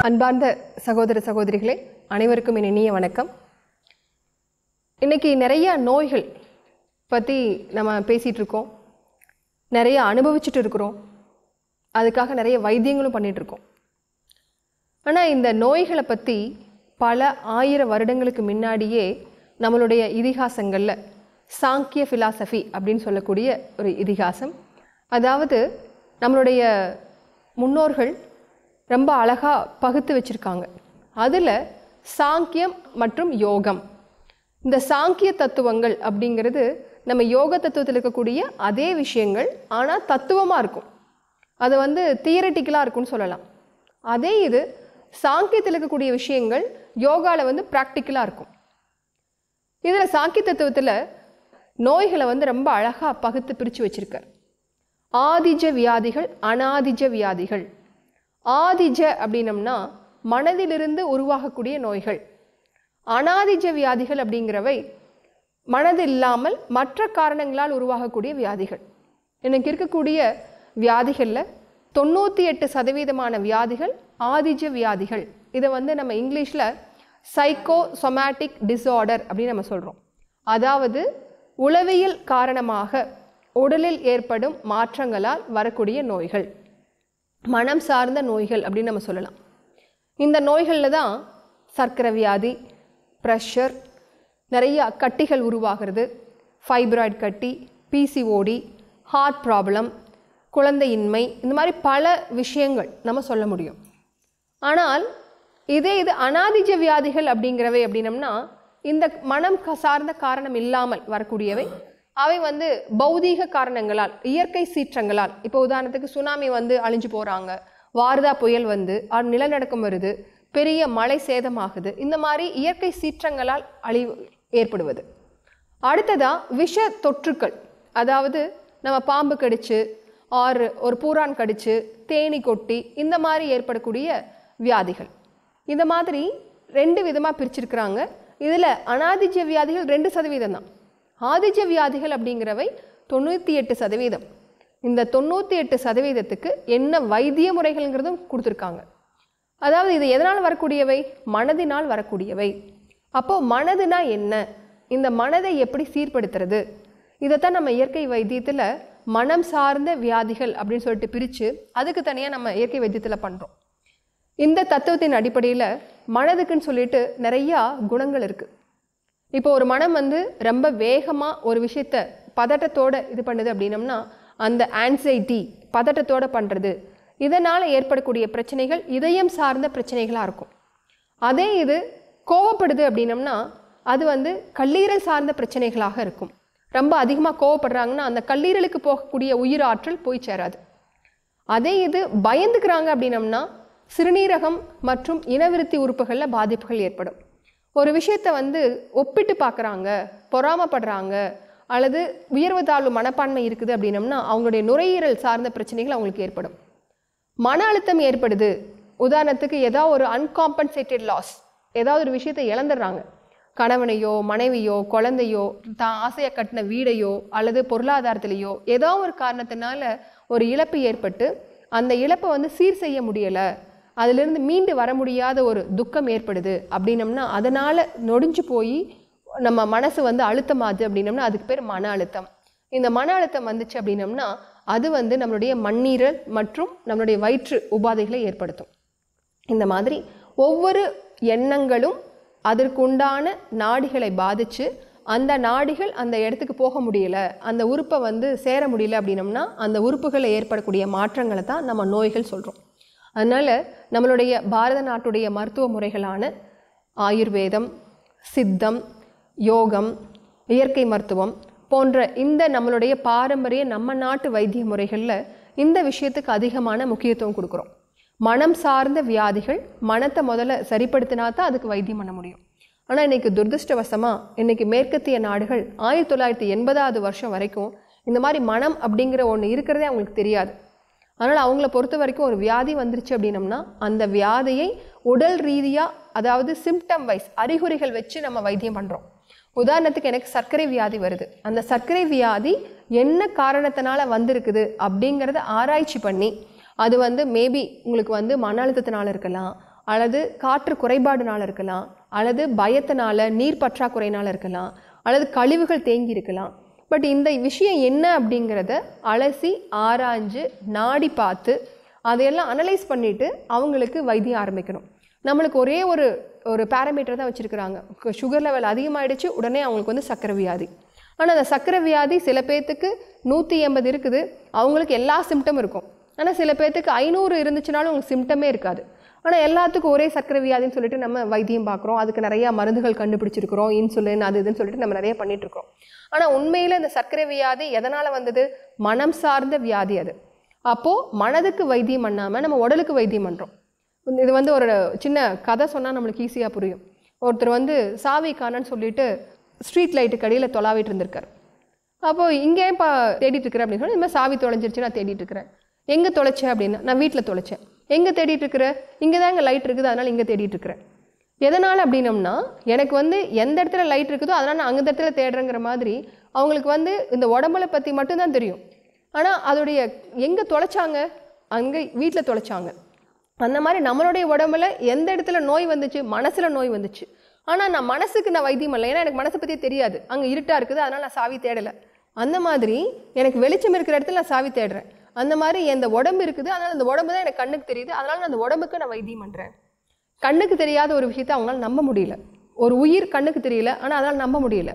அன்பார்ந்த சகோதர சகோதரிகளே அனைவருக்கும் என் இனிய வணக்கம் இன்னைக்கு நிறைய நோய்கள் பற்றி நம்ம பேசிகிட்டு இருக்கோம் நிறைய அனுபவிச்சுட்டு இருக்கிறோம் அதுக்காக நிறைய வைத்தியங்களும் பண்ணிட்டு இருக்கோம் ஆனால் இந்த நோய்களை பற்றி பல ஆயிரம் வருடங்களுக்கு முன்னாடியே நம்மளுடைய இதிகாசங்களில் சாங்கிய ஃபிலாசபி அப்படின்னு சொல்லக்கூடிய ஒரு இதிகாசம் அதாவது நம்மளுடைய முன்னோர்கள் ரொம்ப அழகாக பகுத்து வச்சுருக்காங்க அதில் சாங்கியம் மற்றும் யோகம் இந்த சாங்கிய தத்துவங்கள் அப்படிங்கிறது நம்ம யோக தத்துவத்தில் இருக்கக்கூடிய அதே விஷயங்கள் ஆனால் தத்துவமாக இருக்கும் அது வந்து தியரட்டிக்கலாக இருக்கும்னு சொல்லலாம் அதே இது சாங்கியத்தில் இருக்கக்கூடிய விஷயங்கள் யோகாவில் வந்து ப்ராக்டிக்கலாக இருக்கும் இதில் சாங்கிய தத்துவத்தில் நோய்களை வந்து ரொம்ப அழகாக பகுத்து பிரித்து வச்சிருக்கார் ஆதிஜ வியாதிகள் அனாதிஜ வியாதிகள் ஆதிஜ அப்படின்னம்னா மனதிலிருந்து உருவாகக்கூடிய நோய்கள் அனாதிஜ வியாதிகள் அப்படிங்கிறவை மனது இல்லாமல் மற்ற காரணங்களால் உருவாகக்கூடிய வியாதிகள் எனக்கு இருக்கக்கூடிய வியாதிகளில் தொண்ணூற்றி எட்டு சதவீதமான வியாதிகள் ஆதிஜ வியாதிகள் இதை வந்து நம்ம இங்கிலீஷில் சைக்கோ சொமேட்டிக் டிஸார்டர் அப்படின்னு நம்ம சொல்கிறோம் அதாவது உளவியல் காரணமாக உடலில் ஏற்படும் மாற்றங்களால் வரக்கூடிய நோய்கள் மனம் சார்ந்த நோய்கள் அப்படின்னு நம்ம சொல்லலாம் இந்த நோய்களில் தான் சர்க்கரை வியாதி ப்ரெஷர் நிறைய கட்டிகள் உருவாகிறது ஃபைப்ராய்டு கட்டி பிசிஓடி ஹார்ட் ப்ராப்ளம் குழந்தையின்மை இந்த மாதிரி பல விஷயங்கள் நம்ம சொல்ல முடியும் ஆனால் இதே இது அனாதிஜ வியாதிகள் அப்படிங்கிறவை அப்படின்னம்னா இந்த மனம் க- சார்ந்த காரணம் இல்லாமல் வரக்கூடியவை அவை வந்து பௌதீக காரணங்களால் இயற்கை சீற்றங்களால் இப்போ உதாரணத்துக்கு சுனாமி வந்து அழிஞ்சு போகிறாங்க வாரதா புயல் வந்து அது நிலநடுக்கம் வருது பெரிய மழை சேதமாகுது இந்த மாதிரி இயற்கை சீற்றங்களால் அழிவு ஏற்படுவது அடுத்ததா விஷ தொற்றுக்கள் அதாவது நம்ம பாம்பு கடிச்சு ஆறு ஒரு பூரான் கடிச்சு தேனி கொட்டி இந்த மாதிரி ஏற்படக்கூடிய வியாதிகள் இந்த மாதிரி ரெண்டு விதமாக பிரிச்சிருக்கிறாங்க இதில் அனாதிஜ வியாதிகள் ரெண்டு சதவீதம் தான் ஆதிஜ வியாதிகள் அப்படிங்கிறவை தொண்ணூற்றி எட்டு சதவீதம் இந்த தொண்ணூற்றி எட்டு சதவீதத்துக்கு என்ன வைத்திய முறைகள்ங்கிறதும் கொடுத்துருக்காங்க அதாவது இது எதனால் வரக்கூடியவை மனதினால் வரக்கூடியவை அப்போ மனதுனா என்ன இந்த மனதை எப்படி சீர்படுத்துறது இதைத்தான் நம்ம இயற்கை வைத்தியத்தில் மனம் சார்ந்த வியாதிகள் அப்படின்னு சொல்லிட்டு பிரித்து அதுக்கு தனியாக நம்ம இயற்கை வைத்தியத்தில் பண்ணுறோம் இந்த தத்துவத்தின் அடிப்படையில் மனதுக்குன்னு சொல்லிட்டு நிறையா குணங்கள் இருக்குது இப்போ ஒரு மனம் வந்து ரொம்ப வேகமாக ஒரு விஷயத்த பதட்டத்தோட இது பண்ணுது அப்படின்னம்னா அந்த ஆன்சைட்டி பதட்டத்தோட பண்ணுறது இதனால் ஏற்படக்கூடிய பிரச்சனைகள் இதயம் சார்ந்த பிரச்சனைகளாக இருக்கும் அதே இது கோவப்படுது அப்படின்னம்னா அது வந்து கல்லீரல் சார்ந்த பிரச்சனைகளாக இருக்கும் ரொம்ப அதிகமாக கோவப்படுறாங்கன்னா அந்த கல்லீரலுக்கு போகக்கூடிய உயிர் ஆற்றல் போய் சேராது அதே இது பயந்துக்கிறாங்க அப்படின்னம்னா சிறுநீரகம் மற்றும் இனவிருத்தி உறுப்புகளில் பாதிப்புகள் ஏற்படும் ஒரு விஷயத்தை வந்து ஒப்பிட்டு பார்க்குறாங்க பொறாமப்படுறாங்க அல்லது உயர்வு தாழ்வு மனப்பான்மை இருக்குது அப்படின்னம்னா அவங்களுடைய நுரையீரல் சார்ந்த பிரச்சனைகள் அவங்களுக்கு ஏற்படும் மன அழுத்தம் ஏற்படுது உதாரணத்துக்கு ஏதாவது ஒரு அன்காம்பன்சேட்டட் லாஸ் ஏதாவது ஒரு விஷயத்தை இழந்துடுறாங்க கணவனையோ மனைவியோ குழந்தையோ தான் ஆசையை கட்டின வீடையோ அல்லது பொருளாதாரத்திலேயோ ஏதோ ஒரு காரணத்தினால ஒரு இழப்பு ஏற்பட்டு அந்த இழப்பை வந்து சீர் செய்ய முடியலை அதிலிருந்து மீண்டு வர முடியாத ஒரு துக்கம் ஏற்படுது அப்படின்னம்னா அதனால் நொடிஞ்சு போய் நம்ம மனசு வந்து அழுத்தமாகுது அப்படின்னம்னா அதுக்கு பேர் மன அழுத்தம் இந்த மன அழுத்தம் வந்துச்சு அப்படின்னம்னா அது வந்து நம்மளுடைய மண்ணீரல் மற்றும் நம்மளுடைய வயிற்று உபாதைகளை ஏற்படுத்தும் இந்த மாதிரி ஒவ்வொரு எண்ணங்களும் அதற்குண்டான நாடிகளை பாதித்து அந்த நாடிகள் அந்த இடத்துக்கு போக முடியல அந்த உறுப்பை வந்து சேர முடியல அப்படின்னம்னா அந்த உறுப்புகளில் ஏற்படக்கூடிய மாற்றங்களை தான் நம்ம நோய்கள் சொல்கிறோம் அதனால் நம்மளுடைய பாரத நாட்டுடைய மருத்துவ முறைகளான ஆயுர்வேதம் சித்தம் யோகம் இயற்கை மருத்துவம் போன்ற இந்த நம்மளுடைய பாரம்பரிய நம்ம நாட்டு வைத்திய முறைகளில் இந்த விஷயத்துக்கு அதிகமான முக்கியத்துவம் கொடுக்குறோம் மனம் சார்ந்த வியாதிகள் மனத்தை முதல்ல சரிப்படுத்தினா தான் அதுக்கு வைத்தியம் பண்ண முடியும் ஆனால் இன்னைக்கு துரதிருஷ்டவசமாக இன்னைக்கு மேற்கத்திய நாடுகள் ஆயிரத்தி தொள்ளாயிரத்தி எண்பதாவது வருஷம் வரைக்கும் இந்த மாதிரி மனம் அப்படிங்கிற ஒன்று இருக்கிறதே அவங்களுக்கு தெரியாது அதனால் அவங்கள பொறுத்த வரைக்கும் ஒரு வியாதி வந்துருச்சு அப்படின்னம்னா அந்த வியாதியை உடல் ரீதியாக அதாவது சிம்டம் வைஸ் அறிகுறிகள் வச்சு நம்ம வைத்தியம் பண்ணுறோம் உதாரணத்துக்கு எனக்கு சர்க்கரை வியாதி வருது அந்த சர்க்கரை வியாதி என்ன காரணத்தினால வந்திருக்குது அப்படிங்கிறத ஆராய்ச்சி பண்ணி அது வந்து மேபி உங்களுக்கு வந்து மன அழுத்தத்தினால இருக்கலாம் அல்லது காற்று குறைபாடுனால இருக்கலாம் அல்லது பயத்தினால நீர் பற்றாக்குறையினால இருக்கலாம் அல்லது கழிவுகள் தேங்கி இருக்கலாம் பட் இந்த விஷயம் என்ன அப்படிங்கிறத அலசி ஆராய்ஞ்சு நாடி பார்த்து அதையெல்லாம் அனலைஸ் பண்ணிட்டு அவங்களுக்கு வைத்தியம் ஆரம்பிக்கணும் நம்மளுக்கு ஒரே ஒரு ஒரு பேராமீட்டர் தான் வச்சுருக்குறாங்க சுகர் லெவல் அதிகமாயிடுச்சு உடனே அவங்களுக்கு வந்து சக்கரை வியாதி ஆனால் அந்த சக்கரை வியாதி சில பேர்த்துக்கு நூற்றி எண்பது இருக்குது அவங்களுக்கு எல்லா சிம்டம் இருக்கும் ஆனால் சில பேர்த்துக்கு ஐநூறு இருந்துச்சுனாலும் உங்களுக்கு சிம்டமே இருக்காது ஆனால் எல்லாத்துக்கும் ஒரே சக்கரை வியாதின்னு சொல்லிட்டு நம்ம வைத்தியம் பார்க்குறோம் அதுக்கு நிறையா மருந்துகள் கண்டுபிடிச்சிருக்கிறோம் இன்சுலின் அது இதுன்னு சொல்லிட்டு நம்ம நிறைய பண்ணிட்டு இருக்கோம் ஆனால் உண்மையில் இந்த சர்க்கரை வியாதி எதனால் வந்தது மனம் சார்ந்த வியாதி அது அப்போது மனதுக்கு வைத்தியம் பண்ணாமல் நம்ம உடலுக்கு வைத்தியம் பண்ணுறோம் இது வந்து ஒரு சின்ன கதை சொன்னால் நம்மளுக்கு ஈஸியாக புரியும் ஒருத்தர் வந்து சாவி காணன்னு சொல்லிட்டு ஸ்ட்ரீட் லைட்டு கடியில் தொலாவிட்டு இருந்திருக்காரு அப்போ இங்கே இப்போ தேடிட்டு இருக்கிறேன் அப்படின்னு சொல்லி இந்த மாதிரி சாவி தொலைஞ்சிருச்சு நான் தேடிட்டு இருக்கிறேன் எங்கே தொலைச்சேன் அப்படின்னா நான் வீட்டில் தொலைச்சேன் எங்கே தேடிட்டு இருக்கிற இங்கே தான் இங்கே லைட் இருக்குது அதனால் இங்கே தேடிட்டு இருக்கிறேன் எதனால் அப்படின்னம்னா எனக்கு வந்து எந்த இடத்துல லைட் இருக்குதோ அதனால் நான் அந்த இடத்துல தேடுறேங்கிற மாதிரி அவங்களுக்கு வந்து இந்த உடம்புல பற்றி மட்டும்தான் தெரியும் ஆனால் அதோடைய எங்கே தொலைச்சாங்க அங்கே வீட்டில் தொலைச்சாங்க அந்த மாதிரி நம்மளுடைய உடம்புல எந்த இடத்துல நோய் வந்துச்சு மனசில் நோய் வந்துச்சு ஆனால் நான் மனசுக்கு நான் வைத்தியம் இல்லை ஏன்னா எனக்கு மனசை பற்றி தெரியாது அங்கே இருட்டாக இருக்குது அதனால் நான் சாவி தேடலை அந்த மாதிரி எனக்கு வெளிச்சம் இருக்கிற இடத்துல நான் சாவி தேடுறேன் அந்த மாதிரி எந்த உடம்பு இருக்குது அதனால் அந்த உடம்பு தான் எனக்கு கண்ணுக்கு தெரியுது அதனால் நான் அந்த உடம்புக்கு நான் வைத்தியம் பண்ணுறேன் கண்ணுக்கு தெரியாத ஒரு விஷயத்தை அவங்களால நம்ப முடியல ஒரு உயிர் கண்ணுக்கு தெரியல ஆனால் அதனால் நம்ப முடியல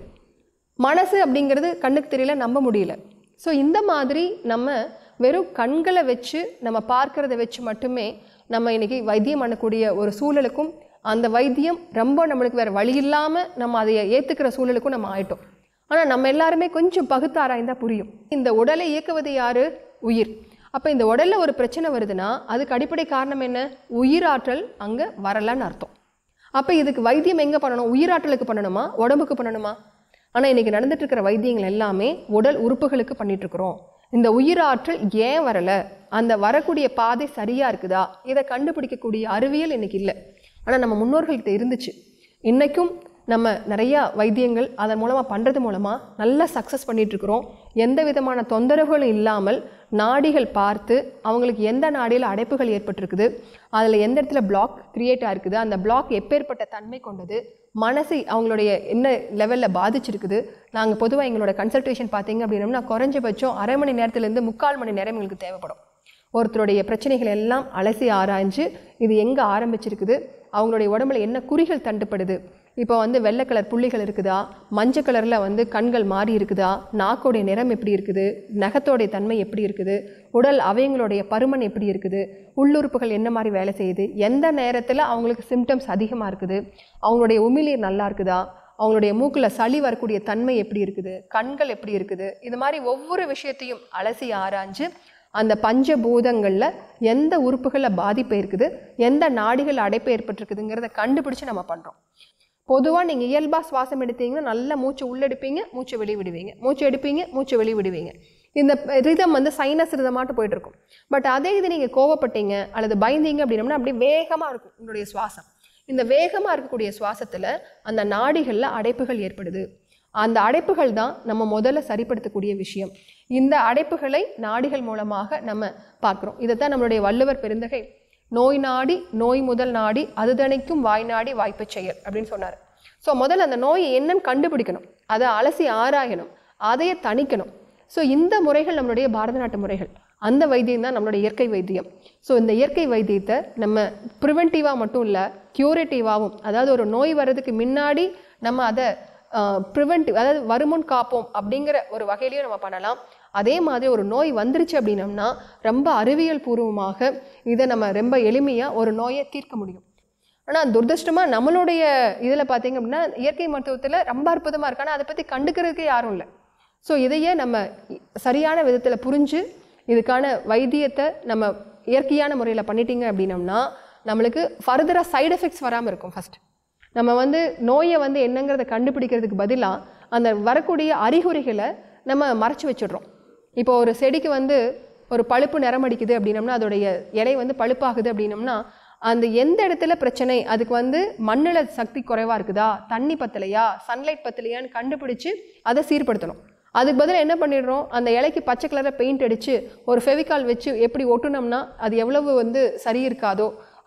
மனசு அப்படிங்கிறது கண்ணுக்கு தெரியல நம்ப முடியல ஸோ இந்த மாதிரி நம்ம வெறும் கண்களை வச்சு நம்ம பார்க்கறத வச்சு மட்டுமே நம்ம இன்னைக்கு வைத்தியம் பண்ணக்கூடிய ஒரு சூழலுக்கும் அந்த வைத்தியம் ரொம்ப நம்மளுக்கு வேறு வழி இல்லாமல் நம்ம அதை ஏற்றுக்கிற சூழலுக்கும் நம்ம ஆயிட்டோம் ஆனால் நம்ம எல்லாருமே கொஞ்சம் பகுத்து ஆராய்ந்தா புரியும் இந்த உடலை இயக்குவது யாரு உயிர் அப்போ இந்த உடலில் ஒரு பிரச்சனை வருதுன்னா அதுக்கு அடிப்படை காரணம் என்ன உயிராற்றல் அங்கே வரலன்னு அர்த்தம் அப்போ இதுக்கு வைத்தியம் எங்கே பண்ணணும் உயிராற்றலுக்கு பண்ணணுமா உடம்புக்கு பண்ணணுமா ஆனால் இன்றைக்கி நடந்துட்டு இருக்கிற வைத்தியங்கள் எல்லாமே உடல் உறுப்புகளுக்கு பண்ணிட்டு இருக்கிறோம் இந்த உயிராற்றல் ஏன் வரலை அந்த வரக்கூடிய பாதை சரியாக இருக்குதா இதை கண்டுபிடிக்கக்கூடிய அறிவியல் இன்னைக்கு இல்லை ஆனால் நம்ம முன்னோர்கள்கிட்ட இருந்துச்சு இன்றைக்கும் நம்ம நிறையா வைத்தியங்கள் அதன் மூலமாக பண்ணுறது மூலமாக நல்லா சக்ஸஸ் பண்ணிகிட்ருக்குறோம் எந்த விதமான தொந்தரவுகளும் இல்லாமல் நாடிகள் பார்த்து அவங்களுக்கு எந்த நாடியில் அடைப்புகள் ஏற்பட்டிருக்குது அதில் எந்த இடத்துல பிளாக் கிரியேட் ஆயிருக்குது அந்த பிளாக் எப்பேற்பட்ட தன்மை கொண்டது மனசை அவங்களுடைய என்ன லெவலில் பாதிச்சிருக்குது நாங்கள் பொதுவாக எங்களோட கன்சல்டேஷன் பார்த்தீங்க அப்படின்னம்னா குறைஞ்சபட்சம் அரை மணி நேரத்துலேருந்து முக்கால் மணி நேரம் எங்களுக்கு தேவைப்படும் ஒருத்தருடைய பிரச்சனைகள் எல்லாம் அலசி ஆராய்ஞ்சு இது எங்கே ஆரம்பிச்சிருக்குது அவங்களுடைய உடம்புல என்ன குறிகள் தண்டுப்படுது இப்போ வந்து வெள்ளை கலர் புள்ளிகள் இருக்குதா மஞ்சள் கலரில் வந்து கண்கள் மாறி இருக்குதா நாக்கோடைய நிறம் எப்படி இருக்குது நகத்தோடைய தன்மை எப்படி இருக்குது உடல் அவயங்களுடைய பருமன் எப்படி இருக்குது உள்ளுறுப்புகள் என்ன மாதிரி வேலை செய்யுது எந்த நேரத்தில் அவங்களுக்கு சிம்டம்ஸ் அதிகமாக இருக்குது அவங்களுடைய உமிழ்நீர் நல்லா இருக்குதா அவங்களுடைய மூக்கில் சளி வரக்கூடிய தன்மை எப்படி இருக்குது கண்கள் எப்படி இருக்குது இது மாதிரி ஒவ்வொரு விஷயத்தையும் அலசி ஆராய்ஞ்சு அந்த பஞ்சபூதங்களில் எந்த உறுப்புகளில் பாதிப்பு இருக்குது எந்த நாடிகள் அடைப்பு ஏற்பட்டிருக்குதுங்கிறத கண்டுபிடிச்சு நம்ம பண்ணுறோம் பொதுவாக நீங்கள் இயல்பாக சுவாசம் எடுத்தீங்கன்னா நல்லா மூச்சு உள்ளெடுப்பீங்க மூச்சு வெளியே விடுவீங்க மூச்சு எடுப்பீங்க மூச்சு வெளியே விடுவீங்க இந்த ரிதம் வந்து சைனஸ் ரிதமாட்டு போயிட்டு இருக்கும் பட் அதே இது நீங்கள் கோவப்பட்டீங்க அல்லது பயந்தீங்க அப்படின்னம்னா அப்படியே வேகமாக இருக்கும் உங்களுடைய சுவாசம் இந்த வேகமாக இருக்கக்கூடிய சுவாசத்தில் அந்த நாடிகளில் அடைப்புகள் ஏற்படுது அந்த அடைப்புகள் தான் நம்ம முதல்ல சரிப்படுத்தக்கூடிய விஷயம் இந்த அடைப்புகளை நாடிகள் மூலமாக நம்ம பார்க்குறோம் இதைத்தான் நம்மளுடைய வள்ளுவர் பெருந்தகை நோய் நாடி நோய் முதல் நாடி அது தணிக்கும் வாய் நாடி வாய்ப்புச் செயல் அப்படின்னு சொன்னார் ஸோ முதல்ல அந்த நோயை என்னன்னு கண்டுபிடிக்கணும் அதை அலசி ஆராயணும் அதையே தணிக்கணும் ஸோ இந்த முறைகள் நம்மளுடைய பாரத நாட்டு முறைகள் அந்த வைத்தியம் தான் நம்மளுடைய இயற்கை வைத்தியம் ஸோ இந்த இயற்கை வைத்தியத்தை நம்ம ப்ரிவென்டிவாக மட்டும் இல்லை க்யூரேட்டிவாகவும் அதாவது ஒரு நோய் வர்றதுக்கு முன்னாடி நம்ம அதை ப்ரிவென்டிவ் அதாவது வருமுன் காப்போம் அப்படிங்கிற ஒரு வகையிலையும் நம்ம பண்ணலாம் அதே மாதிரி ஒரு நோய் வந்துருச்சு அப்படின்னம்னா ரொம்ப அறிவியல் பூர்வமாக இதை நம்ம ரொம்ப எளிமையாக ஒரு நோயை தீர்க்க முடியும் ஆனால் துரதிருஷ்டமாக நம்மளுடைய இதில் பார்த்தீங்க அப்படின்னா இயற்கை மருத்துவத்தில் ரொம்ப அற்புதமாக இருக்கு ஆனால் அதை பற்றி கண்டுக்கிறதுக்கே யாரும் இல்லை ஸோ இதையே நம்ம சரியான விதத்தில் புரிஞ்சு இதுக்கான வைத்தியத்தை நம்ம இயற்கையான முறையில் பண்ணிட்டீங்க அப்படின்னம்னா நம்மளுக்கு ஃபர்தராக சைடு எஃபெக்ட்ஸ் வராமல் இருக்கும் ஃபஸ்ட் நம்ம வந்து நோயை வந்து என்னங்கிறத கண்டுபிடிக்கிறதுக்கு பதிலாக அந்த வரக்கூடிய அறிகுறிகளை நம்ம மறைச்சு வச்சிடுறோம் இப்போ ஒரு செடிக்கு வந்து ஒரு பழுப்பு நிறம் அடிக்குது அப்படின்னம்னா அதோடைய இலை வந்து பழுப்பாகுது அப்படின்னம்னா அந்த எந்த இடத்துல பிரச்சனை அதுக்கு வந்து மண்ணில் சக்தி குறைவாக இருக்குதா தண்ணி பத்தலையா சன்லைட் பத்தலையான்னு கண்டுபிடிச்சு அதை சீர்படுத்தணும் அதுக்கு பதிலாக என்ன பண்ணிடுறோம் அந்த இலைக்கு பச்சை கலரில் பெயிண்ட் அடித்து ஒரு ஃபெவிகால் வச்சு எப்படி ஒட்டுனோம்னா அது எவ்வளவு வந்து சரி இருக்காதோ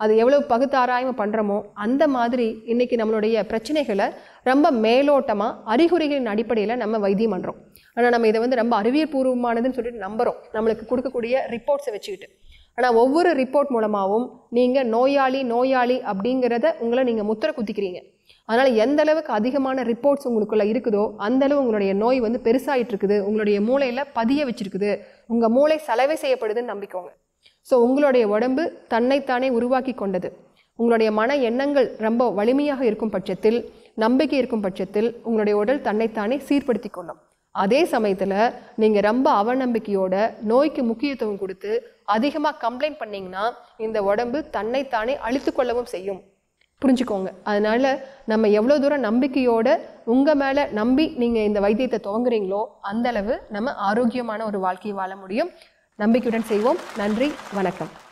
அது எவ்வளவு பகுத்தாராய்வு பண்ணுறோமோ அந்த மாதிரி இன்னைக்கு நம்மளுடைய பிரச்சனைகளை ரொம்ப மேலோட்டமாக அறிகுறிகளின் அடிப்படையில் நம்ம வைத்தியம் பண்ணுறோம் ஆனால் நம்ம இதை வந்து ரொம்ப அறிவியல் பூர்வமானதுன்னு சொல்லிட்டு நம்புகிறோம் நம்மளுக்கு கொடுக்கக்கூடிய ரிப்போர்ட்ஸை வச்சுக்கிட்டு ஆனால் ஒவ்வொரு ரிப்போர்ட் மூலமாகவும் நீங்கள் நோயாளி நோயாளி அப்படிங்கிறத உங்களை நீங்கள் முத்திரை குத்திக்கிறீங்க அதனால் எந்த அளவுக்கு அதிகமான ரிப்போர்ட்ஸ் உங்களுக்குள்ள இருக்குதோ அந்த அளவு உங்களுடைய நோய் வந்து பெருசாயிட்டு இருக்குது உங்களுடைய மூளையில் பதிய வச்சிருக்குது உங்கள் மூளை சலவை செய்யப்படுதுன்னு நம்பிக்கோங்க ஸோ உங்களுடைய உடம்பு தன்னைத்தானே உருவாக்கி கொண்டது உங்களுடைய மன எண்ணங்கள் ரொம்ப வலிமையாக இருக்கும் பட்சத்தில் நம்பிக்கை இருக்கும் பட்சத்தில் உங்களுடைய உடல் தன்னைத்தானே சீர்படுத்தி கொள்ளும் அதே சமயத்தில் நீங்கள் ரொம்ப அவநம்பிக்கையோட நோய்க்கு முக்கியத்துவம் கொடுத்து அதிகமாக கம்ப்ளைண்ட் பண்ணீங்கன்னா இந்த உடம்பு தன்னைத்தானே அழித்து கொள்ளவும் செய்யும் புரிஞ்சுக்கோங்க அதனால நம்ம எவ்வளோ தூரம் நம்பிக்கையோட உங்கள் மேலே நம்பி நீங்கள் இந்த வைத்தியத்தை துவங்குறீங்களோ அந்த அளவு நம்ம ஆரோக்கியமான ஒரு வாழ்க்கையை வாழ முடியும் நம்பிக்கையுடன் செய்வோம் நன்றி வணக்கம்